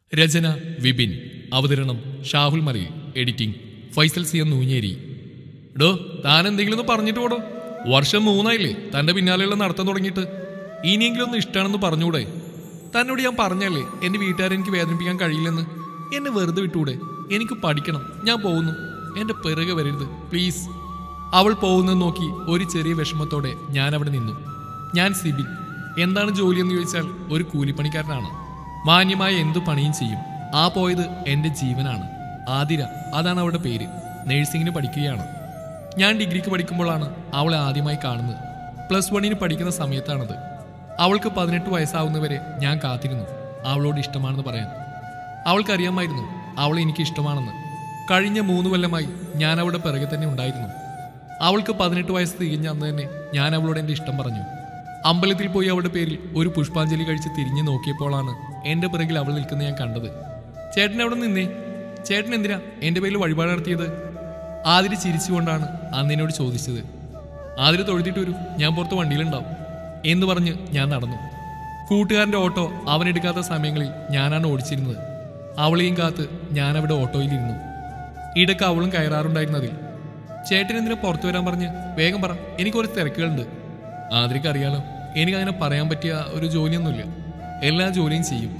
രചന വിപിൻ അവതരണം Shahul Malayil editing Faisal C M Noonjeri ഡോ താൻ എന്തെങ്കിലും ഒന്ന് പറഞ്ഞിട്ട് പോടോ വർഷം മൂന്നായില്ലേ തന്റെ പിന്നാലെയുള്ള നടത്തം തുടങ്ങിയിട്ട് ഇനിയെങ്കിലും ഒന്ന് ഇഷ്ടമാണെന്ന് പറഞ്ഞൂടെ തന്നോട് ഞാൻ പറഞ്ഞല്ലേ എന്റെ വീട്ടുകാരെ എനിക്ക് വേദനിപ്പിക്കാൻ കഴിയില്ലെന്ന് എന്നെ വെറുതെ വിട്ടൂടെ എനിക്ക് പഠിക്കണം ഞാൻ പോകുന്നു എന്റെ പിറകെ വരരുത് പ്ലീസ് അവൾ പോകുന്നത് നോക്കി ഒരു ചെറിയ വിഷമത്തോടെ ഞാൻ അവിടെ നിന്നു ഞാൻ സിബിൻ എന്താണ് ജോലി എന്ന് ചോദിച്ചാൽ ഒരു കൂലിപ്പണിക്കാരനാണ് മാന്യമായ എന്തു പണിയും ചെയ്യും ആ പോയത് എന്റെ ജീവനാണ് ആതിര അതാണ് അവളുടെ പേര് നേഴ്സിംഗിന് പഠിക്കുകയാണ് ഞാൻ ഡിഗ്രിക്ക് പഠിക്കുമ്പോഴാണ് അവളെ ആദ്യമായി കാണുന്നത് പ്ലസ് വണ്ണിന് പഠിക്കുന്ന സമയത്താണത് അവൾക്ക് പതിനെട്ട് വയസ്സാവുന്നവരെ ഞാൻ കാത്തിരുന്നു അവളോട് ഇഷ്ടമാണെന്ന് പറയാൻ അവൾക്കറിയാമായിരുന്നു അവൾ എനിക്ക് ഇഷ്ടമാണെന്ന് കഴിഞ്ഞ മൂന്ന് കൊല്ലമായി ഞാൻ അവളുടെ പിറകെ തന്നെ ഉണ്ടായിരുന്നു അവൾക്ക് പതിനെട്ട് വയസ്സ് തികഞ്ഞ അന്ന് തന്നെ ഞാൻ അവളോട് എൻ്റെ ഇഷ്ടം പറഞ്ഞു അമ്പലത്തിൽ പോയി അവളുടെ പേരിൽ ഒരു പുഷ്പാഞ്ജലി കഴിച്ച് തിരിഞ്ഞു നോക്കിയപ്പോഴാണ് എൻ്റെ പിറകിൽ അവൾ നിൽക്കുന്നത് ഞാൻ കണ്ടത് ചേട്ടൻ അവിടെ നിന്നേ ചേട്ടൻ എന്തിനാ എൻ്റെ പേരിൽ വഴിപാട് നടത്തിയത് ആതിരി ചിരിച്ചുകൊണ്ടാണ് അന്ന് എന്നോട് ചോദിച്ചത് ആതിരി തൊഴുതിട്ട് വരൂ ഞാൻ പുറത്ത് വണ്ടിയിലുണ്ടാവും എന്ന് പറഞ്ഞ് ഞാൻ നടന്നു കൂട്ടുകാരൻ്റെ ഓട്ടോ അവനെടുക്കാത്ത സമയങ്ങളിൽ ഞാനാണ് ഓടിച്ചിരുന്നത് അവളെയും കാത്ത് ഞാൻ അവിടെ ഓട്ടോയിലിരുന്നു ഇടയ്ക്ക് അവളും കയറാറുണ്ടായിരുന്നതിൽ ചേട്ടൻ എന്തിനാ പുറത്തു വരാൻ പറഞ്ഞ് വേഗം പറ എനിക്ക് കുറച്ച് തിരക്കുകളുണ്ട് ആതിരിക്ക് അറിയാലോ എനിക്കങ്ങനെ പറയാൻ പറ്റിയ ഒരു ജോലിയൊന്നുമില്ല എല്ലാ ജോലിയും ചെയ്യും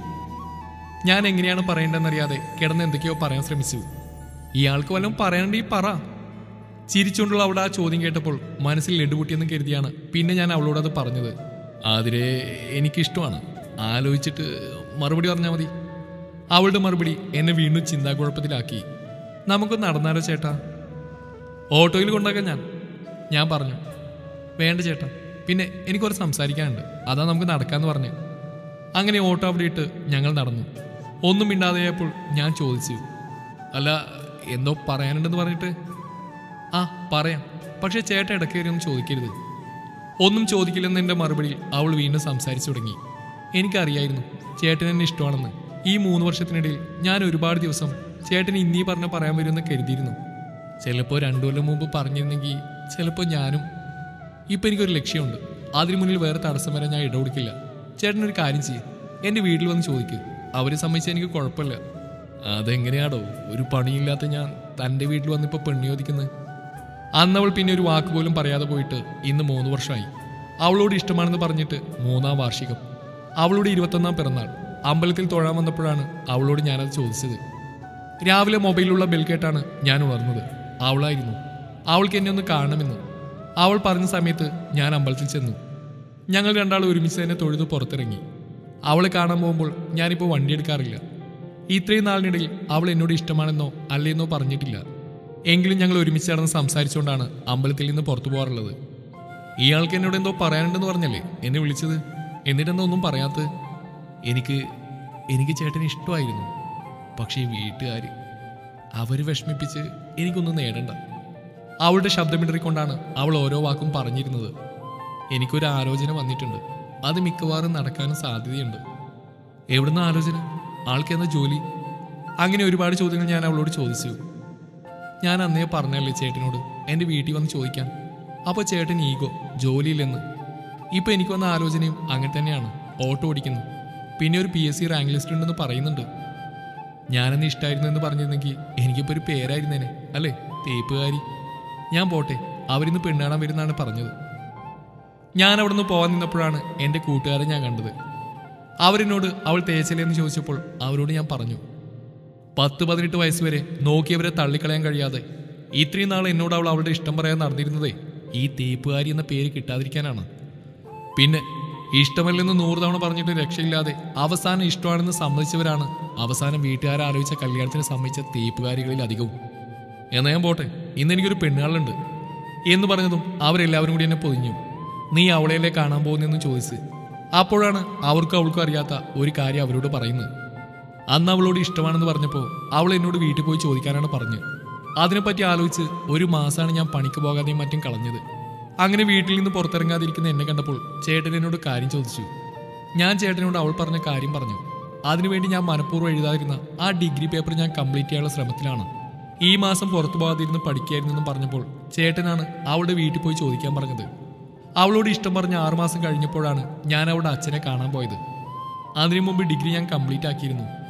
ഞാൻ എങ്ങനെയാണ് പറയേണ്ടതെന്നറിയാതെ കിടന്ന് എന്തൊക്കെയോ പറയാൻ ശ്രമിച്ചു ഇയാൾക്ക് വല്ലതും പറയാനുണ്ടെങ്കിൽ പറ ചിരിച്ചുകൊണ്ടുള്ള അവിടെ ആ ചോദ്യം കേട്ടപ്പോൾ മനസ്സിൽ ലഡുപൊട്ടിയെന്ന് കരുതിയാണ് പിന്നെ ഞാൻ അവളോട് അത് പറഞ്ഞത് ആതിരെ എനിക്കിഷ്ടമാണ് ആലോചിച്ചിട്ട് മറുപടി പറഞ്ഞാൽ മതി അവളുടെ മറുപടി എന്നെ വീണ്ടും ചിന്താക്കുഴപ്പത്തിലാക്കി നമുക്ക് നടന്നാലോ ചേട്ടാ ഓട്ടോയിൽ കൊണ്ടാക്കാൻ ഞാൻ ഞാൻ പറഞ്ഞു വേണ്ട ചേട്ടാ പിന്നെ എനിക്ക് കുറച്ച് സംസാരിക്കാനുണ്ട് അതാ നമുക്ക് നടക്കാന്ന് പറഞ്ഞു അങ്ങനെ ഓട്ടോ അവിടെ ഇട്ട് ഞങ്ങൾ നടന്നു ഒന്നും മിണ്ടാതെയായപ്പോൾ ഞാൻ ചോദിച്ചു അല്ല എന്തോ പറയാനുണ്ടെന്ന് പറഞ്ഞിട്ട് ആ പറയാം പക്ഷേ ചേട്ടൻ ഇടയ്ക്ക് കയറി ഒന്നും ചോദിക്കരുത് ഒന്നും ചോദിക്കില്ലെന്ന് എൻ്റെ മറുപടിയിൽ അവൾ വീണ്ടും സംസാരിച്ചു തുടങ്ങി എനിക്കറിയായിരുന്നു ചേട്ടൻ എന്നെ ഇഷ്ടമാണെന്ന് ഈ മൂന്ന് വർഷത്തിനിടയിൽ ഞാൻ ഒരുപാട് ദിവസം ചേട്ടൻ ഇന്നീ പറഞ്ഞ പറയാൻ വരുമെന്ന് കരുതിയിരുന്നു ചിലപ്പോൾ രണ്ടു കൊല്ലം മുമ്പ് പറഞ്ഞിരുന്നെങ്കിൽ ചിലപ്പോൾ ഞാനും ഇപ്പം എനിക്കൊരു ലക്ഷ്യമുണ്ട് അതിനു മുന്നിൽ വേറെ തടസ്സം വരാൻ ഞാൻ ഇടപെടിക്കില്ല ചേട്ടനൊരു കാര്യം ചെയ്യും എൻ്റെ വീട്ടിൽ വന്ന് ചോദിക്കുക അവരെ സംബന്ധിച്ച് എനിക്ക് കുഴപ്പമില്ല അതെങ്ങനെയാടോ ഒരു പണിയില്ലാത്ത ഞാൻ തൻ്റെ വീട്ടിൽ വന്നിപ്പോൾ പെണ്ണി ചോദിക്കുന്നത് അന്നവൾ പിന്നെ ഒരു വാക്ക് പോലും പറയാതെ പോയിട്ട് ഇന്ന് മൂന്ന് വർഷമായി അവളോട് ഇഷ്ടമാണെന്ന് പറഞ്ഞിട്ട് മൂന്നാം വാർഷികം അവളുടെ ഇരുപത്തൊന്നാം പിറന്നാൾ അമ്പലത്തിൽ തൊഴാൻ വന്നപ്പോഴാണ് അവളോട് ഞാനത് ചോദിച്ചത് രാവിലെ മൊബൈലിലുള്ള ബെൽ കേട്ടാണ് ഞാൻ ഉണർന്നത് അവളായിരുന്നു അവൾക്ക് എന്നെ ഒന്ന് കാണണമെന്ന് അവൾ പറഞ്ഞ സമയത്ത് ഞാൻ അമ്പലത്തിൽ ചെന്നു ഞങ്ങൾ രണ്ടാൾ ഒരുമിച്ച് തന്നെ തൊഴുത് പുറത്തിറങ്ങി അവളെ കാണാൻ പോകുമ്പോൾ ഞാനിപ്പോൾ വണ്ടി എടുക്കാറില്ല ഇത്രയും നാളിനിടയിൽ അവൾ എന്നോട് ഇഷ്ടമാണെന്നോ അല്ലേന്നോ പറഞ്ഞിട്ടില്ല എങ്കിലും ഞങ്ങൾ ഒരുമിച്ച് നടന്ന് സംസാരിച്ചുകൊണ്ടാണ് അമ്പലത്തിൽ നിന്ന് പുറത്തു പോകാറുള്ളത് ഇയാൾക്ക് എന്നോട് എന്തോ പറയാനുണ്ടെന്ന് പറഞ്ഞല്ലേ എന്നെ വിളിച്ചത് എന്നിട്ടെന്തോ ഒന്നും പറയാത്തത് എനിക്ക് എനിക്ക് ചേട്ടന് ഇഷ്ടമായിരുന്നു പക്ഷേ ഈ വീട്ടുകാർ അവർ വിഷമിപ്പിച്ച് എനിക്കൊന്നും നേടണ്ട അവളുടെ ശബ്ദമിടറിക്കൊണ്ടാണ് അവൾ ഓരോ വാക്കും പറഞ്ഞിരുന്നത് എനിക്കൊരു ആലോചന വന്നിട്ടുണ്ട് അത് മിക്കവാറും നടക്കാനും സാധ്യതയുണ്ട് എവിടുന്ന ആലോചന ആൾക്ക് എന്ന ജോലി അങ്ങനെ ഒരുപാട് ചോദ്യങ്ങൾ ഞാൻ അവളോട് ചോദിച്ചു ഞാൻ അന്നേ പറഞ്ഞല്ലേ ചേട്ടനോട് എൻ്റെ വീട്ടിൽ വന്ന് ചോദിക്കാൻ അപ്പോൾ ചേട്ടൻ ഈഗോ ജോലിയില്ലെന്ന് ഇപ്പം എനിക്ക് വന്ന ആലോചനയും അങ്ങനെ തന്നെയാണ് ഓട്ടോ ഓടിക്കുന്നു പിന്നെ ഒരു P S C rank list ഉണ്ടെന്ന് പറയുന്നുണ്ട് ഞാനെന്ന് ഇഷ്ടമായിരുന്നു എന്ന് പറഞ്ഞിരുന്നെങ്കിൽ എനിക്കിപ്പോൾ ഒരു പേരായിരുന്നേനെ അല്ലേ തേപ്പുകാരി ഞാൻ പോട്ടെ അവരിന്ന് പെണ്ണാടാൻ വരുന്നാണ് പറഞ്ഞത് ഞാൻ അവിടെ നിന്ന് പോകാൻ നിന്നപ്പോഴാണ് എൻ്റെ കൂട്ടുകാരെ ഞാൻ കണ്ടത് അവരെന്നോട് അവൾ തേച്ചലെന്ന് ചോദിച്ചപ്പോൾ അവരോട് ഞാൻ പറഞ്ഞു പത്ത് പതിനെട്ട് വയസ്സ് വരെ നോക്കിയവരെ തള്ളിക്കളയാൻ കഴിയാതെ ഇത്രയും നാൾ എന്നോട് അവൾ അവളുടെ ഇഷ്ടം പറയാൻ നടന്നിരുന്നതേ ഈ തേപ്പുകാരി എന്ന പേര് കിട്ടാതിരിക്കാനാണ് പിന്നെ ഇഷ്ടമല്ലെന്ന് നൂറ് തവണ പറഞ്ഞിട്ട് രക്ഷയില്ലാതെ അവസാനം ഇഷ്ടമാണെന്ന് സമ്മതിച്ചവരാണ് അവസാനം വീട്ടുകാരെ ആലോചിച്ച കല്യാണത്തിന് സമ്മതിച്ച തേപ്പുകാരികളിൽ അധികവും എന്നാ ഞാൻ പോട്ടെ ഇന്ന് എനിക്കൊരു പെണ്ണുകളുണ്ട് എന്ന് പറഞ്ഞതും അവരെല്ലാവരും കൂടി എന്നെ പൊതിഞ്ഞു നീ അവളെയല്ലേ കാണാൻ പോകുന്നെന്ന് ചോദിച്ച് അപ്പോഴാണ് അവർക്കും അവൾക്കും അറിയാത്ത ഒരു കാര്യം അവരോട് പറയുന്നത് അന്ന് അവളോട് ഇഷ്ടമാണെന്ന് പറഞ്ഞപ്പോൾ അവൾ എന്നോട് വീട്ടിൽ പോയി ചോദിക്കാനാണ് പറഞ്ഞത് അതിനെപ്പറ്റി ആലോചിച്ച് ഒരു മാസമാണ് ഞാൻ പണിക്ക് പോകാതെയും മറ്റും കളഞ്ഞത് അങ്ങനെ വീട്ടിൽ നിന്ന് പുറത്തിറങ്ങാതിരിക്കുന്ന എന്നെ കണ്ടപ്പോൾ ചേട്ടൻ എന്നോട് കാര്യം ചോദിച്ചു ഞാൻ ചേട്ടനോട് അവൾ പറഞ്ഞ കാര്യം പറഞ്ഞു അതിനുവേണ്ടി ഞാൻ മനഃപൂർവ്വം എഴുതാതിരുന്ന ആ ഡിഗ്രി പേപ്പർ ഞാൻ കംപ്ലീറ്റ് ചെയ്യാനുള്ള ശ്രമത്തിലാണ് ഈ മാസം പുറത്തു പോകാതിരുന്ന് പഠിക്കായിരുന്നെന്നും പറഞ്ഞപ്പോൾ ചേട്ടനാണ് അവളുടെ വീട്ടിൽ പോയി ചോദിക്കാൻ പറഞ്ഞത് അവളോട് ഇഷ്ടം പറഞ്ഞ ആറുമാസം കഴിഞ്ഞപ്പോഴാണ് ഞാൻ അവളുടെ അച്ഛനെ കാണാൻ പോയത് അതിനു മുമ്പ് ഡിഗ്രി ഞാൻ കംപ്ലീറ്റ് ആക്കിയിരുന്നു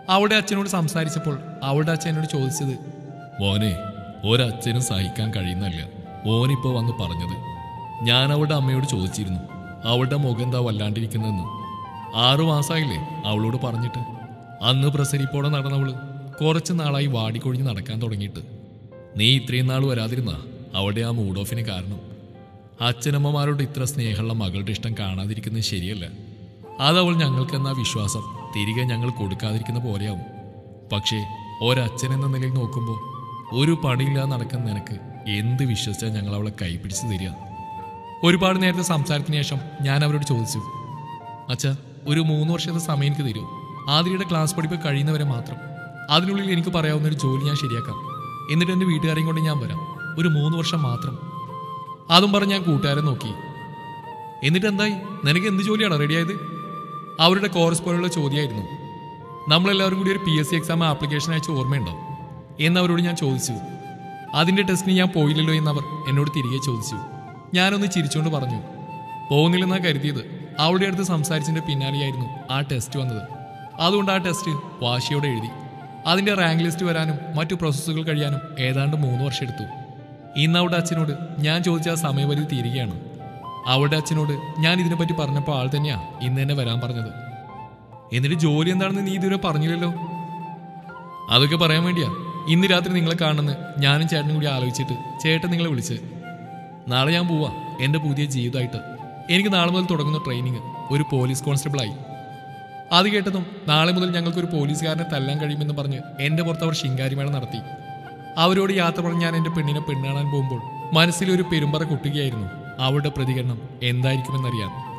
അവളുടെ അച്ഛനോട് സംസാരിച്ചപ്പോൾ അവളുടെ അച്ഛൻ എന്നോട് ചോദിച്ചത് മോനെ ഒരച്ഛനും സഹിക്കാൻ കഴിയുന്നല്ല മോനിപ്പോ വന്ന് പറഞ്ഞത് ഞാൻ അവളുടെ അമ്മയോട് ചോദിച്ചിരുന്നു അവളുടെ മുഖം എന്താ വല്ലാണ്ടിരിക്കുന്നതെന്ന് ആറു മാസമായില്ലേ അവളോട് പറഞ്ഞിട്ട് അന്ന് പ്രസരിപ്പോടെ നടന്നവള് കുറച്ച് നാളായി വാടിക്കൊഴിഞ്ഞ് നടക്കാൻ തുടങ്ങിയിട്ട് നീ ഇത്രയും നാൾ വരാതിരുന്ന അവളുടെ ആ മൂഡ് ഓഫിന് കാരണം അച്ഛനമ്മമാരോട് ഇത്ര സ്നേഹമുള്ള മകളുടെ ഇഷ്ടം കാണാതിരിക്കുന്നത് ശരിയല്ല അതവൾ ഞങ്ങൾക്കെന്ന വിശ്വാസം തിരികെ ഞങ്ങൾ കൊടുക്കാതിരിക്കുന്ന പോലെയാവും പക്ഷേ ഒരച്ഛൻ എന്ന നിലയിൽ നോക്കുമ്പോൾ ഒരു പണിയില്ലാതെ നടക്കുന്ന നിനക്ക് എന്ത് വിശ്വസിച്ചാൽ ഞങ്ങൾ അവളെ കൈപിടിച്ച് തരിക ഒരുപാട് നേരത്തെ സംസാരത്തിന് ശേഷം ഞാൻ അവരോട് ചോദിച്ചു അച്ഛ ഒരു മൂന്ന് വർഷത്തെ സമയം എനിക്ക് തരൂ ആതിരയുടെ ക്ലാസ് പഠിപ്പ് കഴിയുന്നവരെ മാത്രം അതിനുള്ളിൽ എനിക്ക് പറയാവുന്ന ഒരു ജോലി ഞാൻ ശരിയാക്കാം എന്നിട്ട് എൻ്റെ വീട്ടുകാരെയും കൊണ്ട് ഞാൻ വരാം ഒരു മൂന്ന് വർഷം മാത്രം അതും പറഞ്ഞ് ഞാൻ കൂട്ടുകാരെ നോക്കി എന്നിട്ട് എന്തായി നിനക്ക് എന്ത് ജോലിയാണ് റെഡിയായത് അവരുടെ കോറസ് പോലുള്ള ചോദ്യമായിരുന്നു നമ്മളെല്ലാവരും കൂടി ഒരു P S C exam application അയച്ച ഓർമ്മയുണ്ടോ എന്നവരോട് ഞാൻ ചോദിച്ചു അതിൻ്റെ ടെസ്റ്റിന് ഞാൻ പോയില്ലല്ലോ എന്നവർ എന്നോട് തിരികെ ചോദിച്ചു ഞാനൊന്ന് ചിരിച്ചുകൊണ്ട് പറഞ്ഞു പോകുന്നില്ലെന്നാ കരുതിയത് അവളുടെ അടുത്ത് സംസാരിച്ചതിൻ്റെ പിന്നാലെയായിരുന്നു ആ ടെസ്റ്റ് വന്നത് അതുകൊണ്ട് ആ ടെസ്റ്റ് വാശിയോടെ എഴുതി അതിൻ്റെ റാങ്ക് ലിസ്റ്റ് വരാനും മറ്റു പ്രോസസ്സുകൾ കഴിയാനും ഏതാണ്ട് മൂന്ന് വർഷം എടുത്തു ഇന്ന് അവളുടെ അച്ഛനോട് ഞാൻ ചോദിച്ച ആ സമയപരിധി തീരുകയാണ് അവളുടെ അച്ഛനോട് ഞാൻ ഇതിനെപ്പറ്റി പറഞ്ഞപ്പോൾ ആൾ തന്നെയാ ഇന്ന് തന്നെ വരാൻ പറഞ്ഞത് എന്നിട്ട് ജോലി എന്താണെന്ന് നീ ഇതുവരെ പറഞ്ഞില്ലല്ലോ അതൊക്കെ പറയാൻ വേണ്ടിയാ ഇന്ന് രാത്രി നിങ്ങളെ കാണുന്നത് ഞാനും ചേട്ടനും കൂടി ആലോചിച്ചിട്ട് ചേട്ടൻ നിങ്ങളെ വിളിച്ച് നാളെ ഞാൻ പോവാ എൻ്റെ പുതിയ ജീവിതമായിട്ട് എനിക്ക് നാളെ മുതൽ തുടങ്ങുന്ന ട്രെയിനിങ് ഒരു പോലീസ് കോൺസ്റ്റബിളായി അത് കേട്ടതും നാളെ മുതൽ ഞങ്ങൾക്കൊരു പോലീസുകാരനെ തല്ലാൻ കഴിയുമെന്ന് പറഞ്ഞ് എൻ്റെ പുറത്ത് അവർ ശിങ്കാരിമേള നടത്തി അവരോട് യാത്ര പറഞ്ഞ് ഞാൻ എൻ്റെ പെണ്ണിനെ പെണ്ണാണാൻ പോകുമ്പോൾ മനസ്സിലൊരു പെരുമ്പറ കൊട്ടുകയായിരുന്നു അവളുടെ പ്രതികരണം എന്തായിരിക്കുമെന്നറിയാൻ